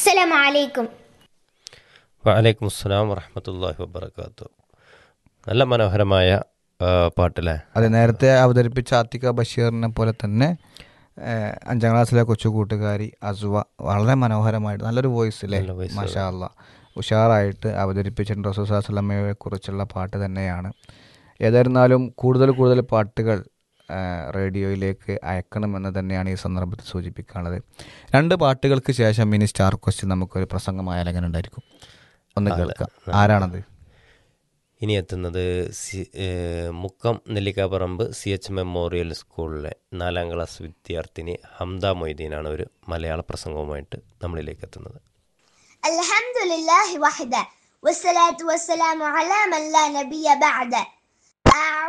അസ്സലാമു അലൈക്കും വലൈക്കും അസ്സലാം വറഹമത്തല്ലാഹി വബർക്കാത്തു നല്ല മനോഹരമായ ആ, പാട്ടല്ലേ അത് നേരത്തെ അവതരിപ്പിച്ച ആത്തിക ബഷീറിനെ പോലെ തന്നെ ഏഹ്, അഞ്ചാം ക്ലാസ്സിലെ കൊച്ചു കൂട്ടുകാരി അസുവ വളരെ മനോഹരമായിട്ട് നല്ലൊരു വോയിസ് അല്ലേ നല്ല voice, മാഷാ അല്ലാ ഉഷാറായിട്ട് അവതരിപ്പിച്ചിട്ടുണ്ട് റസൂസാസ്ലമയെ കുറിച്ചുള്ള പാട്ട് തന്നെയാണ് ഏതായിരുന്നാലും കൂടുതൽ കൂടുതൽ പാട്ടുകൾ ഏഹ്, റേഡിയോയിലേക്ക് അയക്കണമെന്ന് തന്നെയാണ് ഈ സന്ദർഭത്തിൽ സൂചിപ്പിക്കാനുള്ളത് രണ്ട് പാട്ടുകൾക്ക് ശേഷം മിനി സ്റ്റാർ ക്വസ്റ്റ്യൻ നമുക്കൊരു പ്രസംഗമായ അങ്ങനെ ഉണ്ടായിരിക്കും ഒന്ന് കേൾക്കാം ആരാണത് ഇനി എത്തുന്നത് C A, Mukkam Nellikkaparamba C H memorial സ്കൂളിലെ നാലാം ക്ലാസ് വിദ്യാർത്ഥിനി ഹംദ മൊയ്തീനാണ് ഒരു മലയാള പ്രസംഗവുമായിട്ട് നമ്മളിലേക്ക് എത്തുന്നത് الحمد لله وحده والصلاة والسلام على من لا نبي بعده